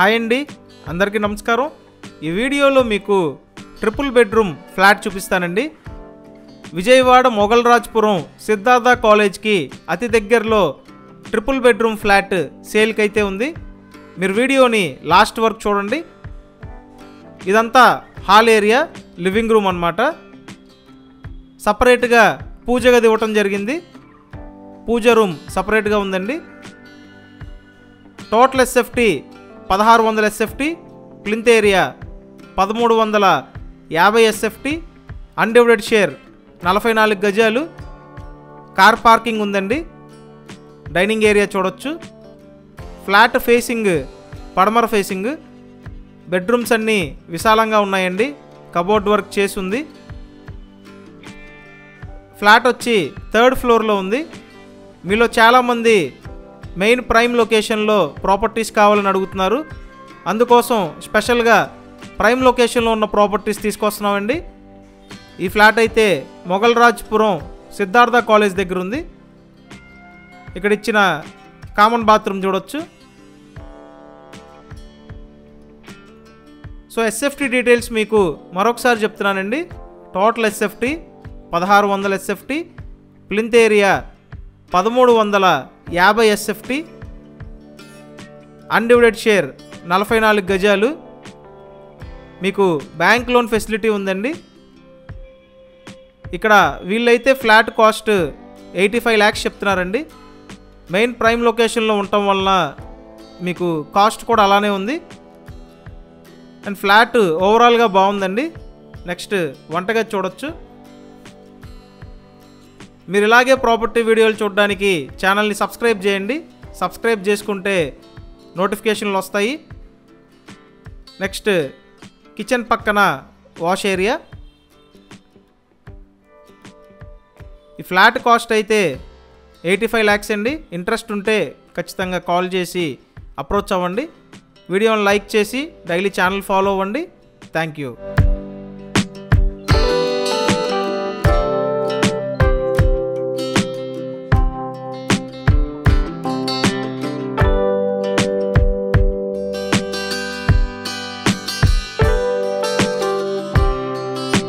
hi అండి అందరికీ నమస్కారం ఈ వీడియోలో మీకు ట్రిపుల్ బెడ్రూమ్ ఫ్లాట్ చూపిస్తానండి విజయవాడ మొఘల్ రాజ్పురం సిద్ధార్థ కాలేజ్కి అతి దగ్గరలో ట్రిపుల్ బెడ్రూమ్ ఫ్లాట్ సేల్కి అయితే ఉంది మీరు వీడియోని లాస్ట్ వరకు చూడండి ఇదంతా హాల్ ఏరియా లివింగ్ రూమ్ అన్నమాట సపరేట్గా పూజ గది ఇవ్వటం జరిగింది పూజ రూమ్ సపరేట్గా ఉందండి టోటల్ ఎస్ఎఫ్టీ పదహారు వందల ఎస్ఎఫ్టీ ప్లింత్ ఏరియా పదమూడు వందల యాభై ఎస్ఎఫ్టీ అన్డివైడెడ్ షేర్ నలభై నాలుగు గజాలు కార్ పార్కింగ్ ఉందండి డైనింగ్ ఏరియా చూడొచ్చు ఫ్లాట్ ఫేసింగ్ పడమర ఫేసింగ్ బెడ్రూమ్స్ అన్నీ విశాలంగా ఉన్నాయండి కబోర్డ్ వర్క్ చేసి ఉంది ఫ్లాట్ వచ్చి థర్డ్ ఫ్లోర్లో ఉంది మీలో చాలామంది మెయిన్ ప్రైమ్ లొకేషన్లో ప్రాపర్టీస్ కావాలని అడుగుతున్నారు అందుకోసం స్పెషల్గా ప్రైమ్ లొకేషన్లో ఉన్న ప్రాపర్టీస్ తీసుకొస్తున్నామండి ఈ ఫ్లాట్ అయితే మొఘల్ రాజ్పురం సిద్ధార్థ కాలేజ్ దగ్గర ఉంది ఇక్కడ ఇచ్చిన కామన్ బాత్రూమ్ చూడొచ్చు సో ఎస్ఎఫ్టీ డీటెయిల్స్ మీకు మరొకసారి చెప్తున్నానండి టోటల్ ఎస్ఎఫ్టీ పదహారు వందల ఎస్ఎఫ్టీ ప్లింత్ ఏరియా పదమూడు వందల యాభై ఎస్ఎఫ్టీ అన్డివైడెడ్ షేర్ నలభై నాలుగు గజాలు మీకు బ్యాంక్ లోన్ ఫెసిలిటీ ఉందండి ఇక్కడ వీళ్ళైతే flat cost eighty five lakhs చెప్తున్నారండి మెయిన్ ప్రైమ్ లొకేషన్లో ఉండటం వలన మీకు కాస్ట్ కూడా అలానే ఉంది అండ్ ఫ్లాట్ ఓవరాల్గా బాగుందండి నెక్స్ట్ వంటగది చూడొచ్చు మీరు ఇలాగే ప్రాపర్టీ వీడియోలు చూడడానికి ఛానల్ని సబ్స్క్రైబ్ చేయండి సబ్స్క్రైబ్ చేసుకుంటే నోటిఫికేషన్లు వస్తాయి నెక్స్ట్ కిచెన్ పక్కన వాష్ ఏరియా ఈ ఫ్లాట్ కాస్ట్ అయితే ఎయిటీ ఫైవ్ ల్యాక్స్ అండి ఇంట్రెస్ట్ ఉంటే ఖచ్చితంగా కాల్ చేసి అప్రోచ్ అవ్వండి వీడియోని లైక్ చేసి డైలీ ఛానల్ ఫాలో అవ్వండి థ్యాంక్ యూ